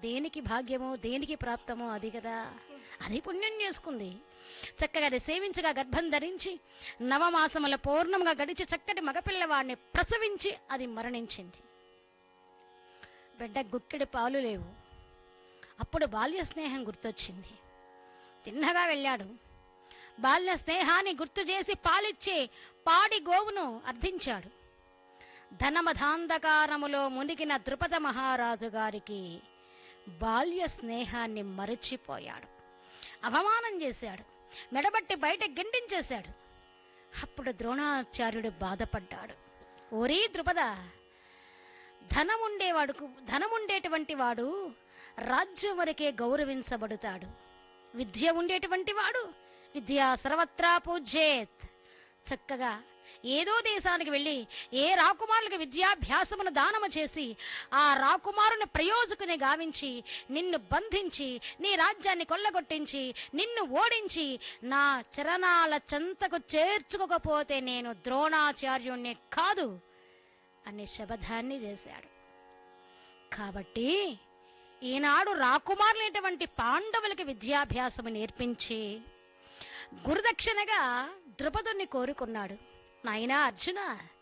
దేనికి భాగ్యమో దేనికి ప్రాప్తమో అది కదా అది పుణ్యం చేసుకుంది చక్కగా అది సేవించగా గర్భం ధరించి నవమాసముల పూర్ణముగా గడిచి చక్కటి మగపిల్లవాడిని ప్రసవించి అది మరణించింది బిడ్డ గుక్కెడి పాలు లేవు అప్పుడు బాల్య స్నేహం గుర్తొచ్చింది తిన్నగా వెళ్ళాడు బాల్య స్నేహాన్ని గుర్తు చేసి పాలిచ్చే పాడి గోవును అర్థించాడు ధనమధాంధకారములో మునిగిన ద్రుపద మహారాజు గారికి బాల్య స్నేహాన్ని మరచిపోయాడు అవమానం చేశాడు మెడబట్టి బయట గెండించేశాడు అప్పుడు ద్రోణాచార్యుడు బాధపడ్డాడు ఓరీ ద్రుపద ధనముండేవాడుకు ధనముండేటువంటి వాడు రాజ్యం వరకే గౌరవించబడతాడు విద్య ఉండేటువంటి వాడు విద్యా సర్వత్రా పూజ్యేత్ చక్కగా ఏదో దేశానికి వెళ్ళి ఏ రాకుమారులకు విద్యాభ్యాసమును దానము చేసి ఆ రాకుమారుని ప్రయోజకుని గావించి నిన్ను బంధించి నీ రాజ్యాన్ని కొల్లగొట్టించి నిన్ను ఓడించి నా చరణాల చెంతకు చేర్చుకోకపోతే నేను ద్రోణాచార్యుణ్ణి కాదు అనే శబదాన్ని చేశాడు కాబట్టి ఈనాడు రాకుమారులైనటువంటి పాండవులకి విద్యాభ్యాసము నేర్పించి గురుదక్షిణగా ద్రుపదుణ్ణి కోరుకున్నాడు నాయనా అర్జున